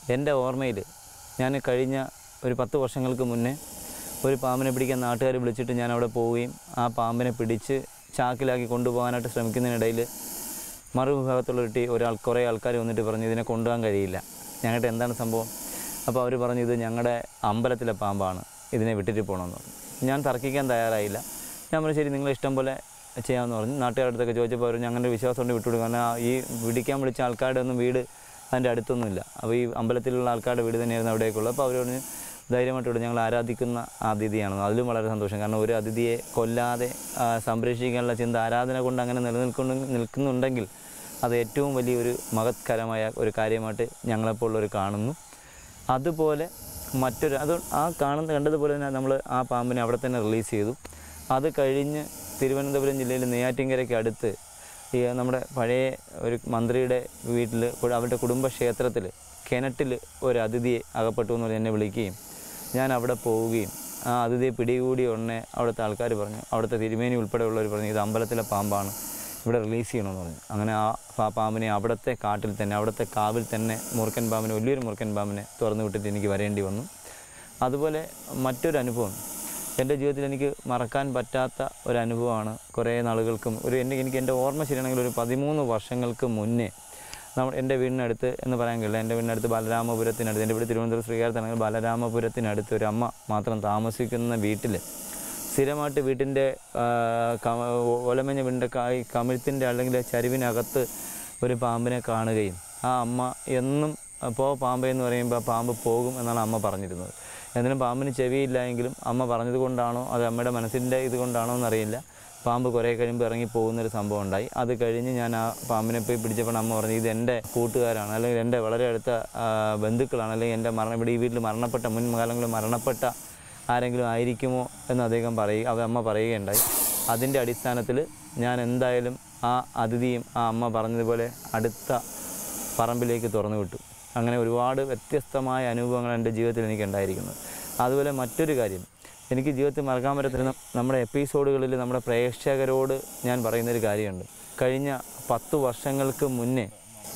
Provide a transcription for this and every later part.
എൻ്റെ ഓർമ്മയിൽ ഞാൻ കഴിഞ്ഞ ഒരു പത്ത് വർഷങ്ങൾക്ക് മുന്നേ ഒരു പാമ്പിനെ പിടിക്കാൻ നാട്ടുകാർ വിളിച്ചിട്ട് ഞാൻ അവിടെ പോവുകയും ആ പാമ്പിനെ പിടിച്ച് ചാക്കിലാക്കി കൊണ്ടുപോകാനായിട്ട് ശ്രമിക്കുന്നതിനിടയിൽ മറുവിഭാഗത്തുള്ള ഒരു ടീ ഒരാൾ കുറേ ആൾക്കാർ വന്നിട്ട് പറഞ്ഞു ഇതിനെ കൊണ്ടുപോകാൻ കഴിയില്ല ഞങ്ങളുടെ എന്താണ് സംഭവം അപ്പോൾ അവർ പറഞ്ഞു ഇത് ഞങ്ങളുടെ അമ്പലത്തിലെ പാമ്പാണ് ഇതിനെ വിട്ടിട്ട് പോകണമെന്ന് പറഞ്ഞു ഞാൻ തർക്കിക്കാൻ തയ്യാറായില്ല ഞാൻ പറഞ്ഞു ശരി നിങ്ങൾ ഇഷ്ടം പോലെ ചെയ്യാമെന്ന് പറഞ്ഞു നാട്ടുകാരുടെ അടുത്തൊക്കെ ചോദിച്ചപ്പോൾ അവർ ഞങ്ങളുടെ വിശ്വാസം കൊണ്ട് വിട്ടുകൊടുക്കും കാരണം ആ ഈ പിടിക്കാൻ വിളിച്ച ആൾക്കാരുടെ ഒന്നും വീട് അതിൻ്റെ അടുത്തൊന്നുമില്ല അപ്പോൾ ഈ അമ്പലത്തിലുള്ള ആൾക്കാരുടെ വീട് തന്നെയായിരുന്നു അവിടേക്കുള്ളത് അപ്പോൾ അവർ പറഞ്ഞു ധൈര്യമായിട്ട് ഇവിടെ ഞങ്ങൾ ആരാധിക്കുന്ന അതിഥിയാണ് അതിലും വളരെ സന്തോഷം കാരണം ഒരു അതിഥിയെ കൊല്ലാതെ ആ, സംരക്ഷിക്കാനുള്ള ചിന്ത ആരാധന കൊണ്ട് അങ്ങനെ നിലനിൽക്കുന്നു നിൽക്കുന്നുണ്ടെങ്കിൽ അത് ഏറ്റവും വലിയൊരു മഹത്കരമായ ഒരു കാര്യമായിട്ട് ഞങ്ങളെപ്പോലുള്ളവർ കാണുന്നു അതുപോലെ മറ്റൊരു അത് ആ കാണുന്ന കണ്ടതുപോലെ തന്നെ നമ്മൾ ആ പാമ്പിനെ അവിടെ തന്നെ റിലീസ് ചെയ്തു അത് കഴിഞ്ഞ് തിരുവനന്തപുരം ജില്ലയിൽ നെയ്യാറ്റിൻകരയ്ക്ക് അടുത്ത് ഈ നമ്മുടെ പഴയ ഒരു മന്ത്രിയുടെ വീട്ടിൽ അവരുടെ കുടുംബക്ഷേത്രത്തിൽ കിണറ്റിൽ ഒരു അതിഥിയെ അകപ്പെട്ടു എന്ന് പറഞ്ഞ് എന്നെ വിളിക്കുകയും ഞാൻ അവിടെ പോവുകയും ആ അതിഥിയെ പിടികൂടിയ ഉടനെ അവിടുത്തെ ആൾക്കാർ പറഞ്ഞു അവിടുത്തെ തിരുമേനി ഉൾപ്പെടെയുള്ളവർ പറഞ്ഞു ഇത് അമ്പലത്തിലെ പാമ്പാണ് ഇവിടെ റിലീസ് ചെയ്യണമെന്ന് പറഞ്ഞു അങ്ങനെ ആ പാ- പാമ്പിനെ അവിടുത്തെ കാട്ടിൽ തന്നെ അവിടുത്തെ കാവിൽ തന്നെ മുറുക്കൻ പാമ്പിനെ വലിയൊരു മുറുക്കൻ പാമ്പിനെ തുറന്നു വിട്ടിട്ട് എനിക്ക് വരേണ്ടി വന്നു അതുപോലെ മറ്റൊരു അനുഭവം എൻ്റെ ജീവിതത്തിൽ എനിക്ക് മറക്കാൻ പറ്റാത്ത ഒരു അനുഭവമാണ് കുറേ നാളുകൾക്കും ഒരു എൻ്റെ എനിക്ക് എൻ്റെ ഓർമ്മ ശരിയാണെങ്കിൽ ഒരു പതിമൂന്ന് വർഷങ്ങൾക്ക് മുന്നേ നമ്മൾ എൻ്റെ വീടിനടുത്ത് എന്ന് പറയാൻ കഴിയില്ല എൻ്റെ വീടിനടുത്ത് ബാലരാമപുരത്തിനടുത്ത് എൻ്റെ വീട് തിരുവനന്തപുരം ശ്രീകാര്യത്താണെങ്കിൽ ബാലരാമപുരത്തിനടുത്ത് ഒരു അമ്മ മാത്രം താമസിക്കുന്ന വീട്ടിൽ സ്ഥിരമായിട്ട് വീട്ടിൻ്റെ ഒലമഞ്ഞ വീടിൻ്റെ കായ് കമിഴ്ത്തിൻ്റെ അല്ലെങ്കിൽ ചരിവിനകത്ത് ഒരു പാമ്പിനെ കാണുകയും ആ അമ്മ എന്നും അപ്പോൾ പാമ്പ് എന്ന് പറയുമ്പോൾ ആ പാമ്പ് പോകും എന്നാണ് അമ്മ പറഞ്ഞിരുന്നത് എന്തിനും പാമ്പിന് ചെവിയില്ല എങ്കിലും അമ്മ പറഞ്ഞത് കൊണ്ടാണോ അത് അമ്മയുടെ മനസ്സിൻ്റെ ഇത് കൊണ്ടാണോ എന്നറിയില്ല പാമ്പ് കുറേ കഴിയുമ്പോൾ ഇറങ്ങി പോകുന്നൊരു സംഭവം ഉണ്ടായി അത് കഴിഞ്ഞ് ഞാൻ ആ പാമ്പിനെ പോയി പിടിച്ചപ്പോൾ അമ്മ പറഞ്ഞു ഇത് എൻ്റെ കൂട്ടുകാരാണ് അല്ലെങ്കിൽ എൻ്റെ വളരെ അടുത്ത ആ, ബന്ധുക്കളാണ് അല്ലെങ്കിൽ എൻ്റെ മരണം ഇവിടെ ഈ വീട്ടിൽ മരണപ്പെട്ട മുൻകാലങ്ങളിൽ മരണപ്പെട്ട ആരെങ്കിലും ആയിരിക്കുമോ എന്ന് അദ്ദേഹം പറയുക അത് അമ്മ പറയുകയുണ്ടായി അതിൻ്റെ അടിസ്ഥാനത്തിൽ ഞാൻ എന്തായാലും ആ അതിഥിയും ആ അമ്മ പറഞ്ഞതുപോലെ അടുത്ത പറമ്പിലേക്ക് തുറന്നു വിട്ടു അങ്ങനെ ഒരുപാട് വ്യത്യസ്തമായ അനുഭവങ്ങൾ എൻ്റെ ജീവിതത്തിൽ എനിക്ക് ഉണ്ടായിരിക്കുന്നത് അതുപോലെ മറ്റൊരു കാര്യം എനിക്ക് ജീവിതത്തിൽ മറക്കാൻ പറ്റുന്ന നമ്മുടെ എപ്പിസോഡുകളിൽ നമ്മുടെ പ്രേക്ഷകരോട് ഞാൻ പറയുന്നൊരു കാര്യമുണ്ട് കഴിഞ്ഞ പത്ത് വർഷങ്ങൾക്ക് മുന്നേ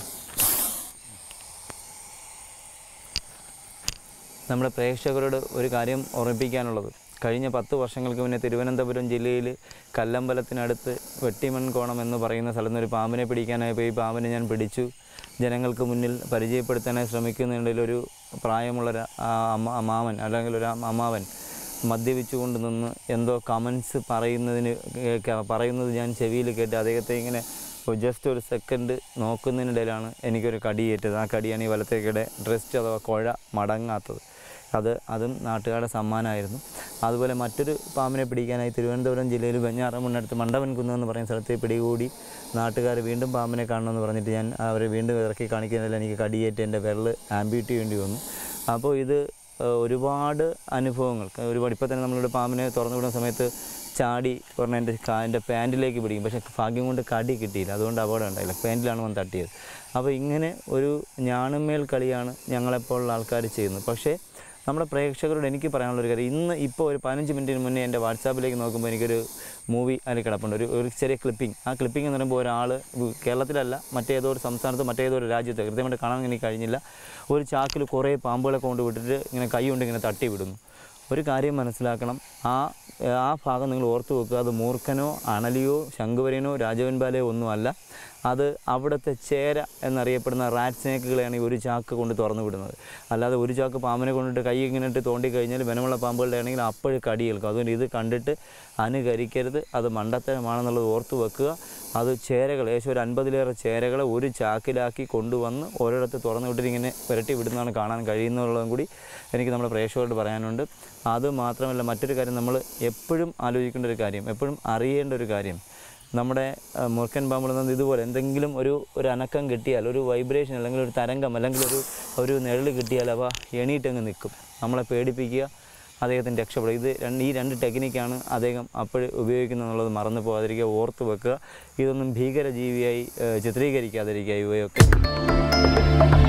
നമ്മുടെ പ്രേക്ഷകരോട് ഒരു കാര്യം ഓർമ്മിപ്പിക്കാനുള്ളത് കഴിഞ്ഞ പത്ത് വർഷങ്ങൾക്ക് മുന്നേ തിരുവനന്തപുരം ജില്ലയിൽ കല്ലമ്പലത്തിനടുത്ത് വെട്ടിമൺകോണം എന്ന് പറയുന്ന സ്ഥലത്ത് നിന്ന് ഒരു പാമ്പിനെ പിടിക്കാനായി പോയി ഈ പാമ്പിനെ ഞാൻ പിടിച്ചു ജനങ്ങൾക്ക് മുന്നിൽ പരിചയപ്പെടുത്താനായി ശ്രമിക്കുന്നതിനിടയിൽ ഒരു പ്രായമുള്ള ഒരു ആ അമ്മ അമ്മാവൻ അല്ലെങ്കിൽ ഒരു അമ്മാവൻ മദ്യപിച്ചുകൊണ്ട് നിന്ന് എന്തോ കമൻസ് പറയുന്നതിന് കേൾക്ക- പറയുന്നത് ഞാൻ ചെവിയിൽ കേട്ട് അദ്ദേഹത്തെ ഇങ്ങനെ ജസ്റ്റ് ഒരു സെക്കൻഡ് നോക്കുന്നതിനിടയിലാണ് എനിക്കൊരു കടിയേറ്റത് ആ കടിയാണ് ഈ വലത്തേക്കിടെ ഡ്രസ്റ്റ് അഥവാ കുഴ മടങ്ങാത്തത് അത് അതും നാട്ടുകാരുടെ സമ്മാനമായിരുന്നു അതുപോലെ മറ്റൊരു പാമ്പിനെ പിടിക്കാനായി തിരുവനന്തപുരം ജില്ലയിൽ വെഞ്ഞാറമുണ്ണടുത്ത് മണ്ടവൻകുന്ന് എന്ന് പറയുന്ന സ്ഥലത്തെ പിടികൂടി നാട്ടുകാർ വീണ്ടും പാമ്പിനെ കാണണമെന്ന് പറഞ്ഞിട്ട് ഞാൻ അവരെ വീണ്ടും ഇറക്കി കാണിക്കുന്നതിൽ എനിക്ക് കടിയേറ്റ് എൻ്റെ വിരൽ ആംബ്യൂട്ട് ചെയ്യേണ്ടി വന്നു അപ്പോൾ ഇത് ഏഹ്, ഒരുപാട് അനുഭവങ്ങൾ ഒരുപാട് ഇപ്പോൾ തന്നെ നമ്മളിവിടെ പാമ്പിനെ തുറന്നു വിടുന്ന സമയത്ത് ചാടി പറഞ്ഞ എൻ്റെ കാ എൻ്റെ പാൻറ്റിലേക്ക് പിടിക്കും പക്ഷേ ഭാഗ്യം കൊണ്ട് കടി കിട്ടിയില്ല അതുകൊണ്ട് അപകടം ഉണ്ടായില്ല പാൻറ്റിലാണ് വന്ന് തട്ടിയത് അപ്പോൾ ഇങ്ങനെ ഒരു ഞാണുമേൽ കളിയാണ് ഞങ്ങളെപ്പോലുള്ള ആൾക്കാർ ചെയ്യുന്നത് പക്ഷേ നമ്മുടെ പ്രേക്ഷകരോട് എനിക്ക് പറയാനുള്ള ഒരു കാര്യം ഇന്ന് ഇപ്പോൾ ഒരു പതിനഞ്ച് മിനിറ്റിന് മുന്നേ എൻ്റെ വാട്സാപ്പിലേക്ക് നോക്കുമ്പോൾ എനിക്കൊരു മൂവി അതിൽ കിടപ്പുണ്ട് ഒരു ഒരു ചെറിയ ക്ലിപ്പിംഗ് ആ ക്ലിപ്പിംഗ് എന്ന് പറയുമ്പോൾ ഒരാൾ കേരളത്തിലല്ല മറ്റേതോ ഒരു സംസ്ഥാനത്ത് മറ്റേതോ ഒരു രാജ്യത്ത് കൃത്യമായിട്ട് കാണാൻ എനിക്ക് കഴിഞ്ഞില്ല ഒരു ചാക്കിൽ കുറേ പാമ്പുകളെ കൊണ്ട് വിട്ടിട്ട് ഇങ്ങനെ കൈ കൊണ്ട് ഇങ്ങനെ തട്ടി വിടുന്നു ഒരു കാര്യം മനസ്സിലാക്കണം ആ ആ ഭാഗം നിങ്ങൾ ഓർത്ത് വെക്കുക അത് മൂർഖനോ അണലിയോ ശംഖുവരനോ രാജവൻപാലയോ ഒന്നുമല്ല അത് അവിടുത്തെ ചേര എന്നറിയപ്പെടുന്ന റാറ്റ് സ്നേക്കുകളെയാണ് ഈ ഒരു ചാക്ക് കൊണ്ട് തുറന്നു വിടുന്നത് അല്ലാതെ ഒരു ചാക്ക് പാമ്പിനെ കൊണ്ടിട്ട് കൈ ഇങ്ങനെ ഇട്ട് തോണ്ടി കഴിഞ്ഞാൽ വെനമുള്ള പാമ്പുകളുടെ ആണെങ്കിൽ അപ്പോഴും കടി കേൾക്കും അതുകൊണ്ട് ഇത് കണ്ടിട്ട് അനുകരിക്കരുത് അത് മണ്ടത്തരമാണെന്നുള്ളത് ഓർത്ത് വെക്കുക അത് ചേരകൾ ഏകദേശം ഒരു അൻപതിലേറെ ചേരകളെ ഒരു ചാക്കിലാക്കി കൊണ്ടുവന്ന് ഓരോരുത്തർ തുറന്നു വിട്ടിട്ട് ഇങ്ങനെ പുരട്ടി വിടുന്നതാണ് കാണാൻ കഴിയുന്നുള്ളതും കൂടി എനിക്ക് നമ്മുടെ പ്രേക്ഷകരോട് പറയാനുണ്ട് അത് മാത്രമല്ല മറ്റൊരു കാര്യം നമ്മൾ എപ്പോഴും ആലോചിക്കേണ്ട ഒരു കാര്യം എപ്പോഴും അറിയേണ്ട ഒരു കാര്യം നമ്മുടെ ആ, മുറുക്കൻ പാമ്പുകൾ എന്ന് ഇതുപോലെ എന്തെങ്കിലും ഒരു ഒരു അനക്കം കിട്ടിയാൽ ഒരു വൈബ്രേഷൻ അല്ലെങ്കിൽ ഒരു തരംഗം അല്ലെങ്കിൽ ഒരു ഒരു നിഴൽ കിട്ടിയാൽ അവ എണീറ്റങ്ങ് നിൽക്കും നമ്മളെ പേടിപ്പിക്കുക അദ്ദേഹത്തിന് രക്ഷപ്പെടുക ഇത് രണ്ട് ഈ രണ്ട് ടെക്നിക്കാണ് അദ്ദേഹം അപ്പോൾ ഉപയോഗിക്കുന്നത് എന്നുള്ളത് മറന്നു പോകാതിരിക്കുക ഓർത്ത് വെക്കുക ഇതൊന്നും ഭീകരജീവിയായി ഏഹ്, ചിത്രീകരിക്കാതിരിക്കുക ഇവയൊക്കെ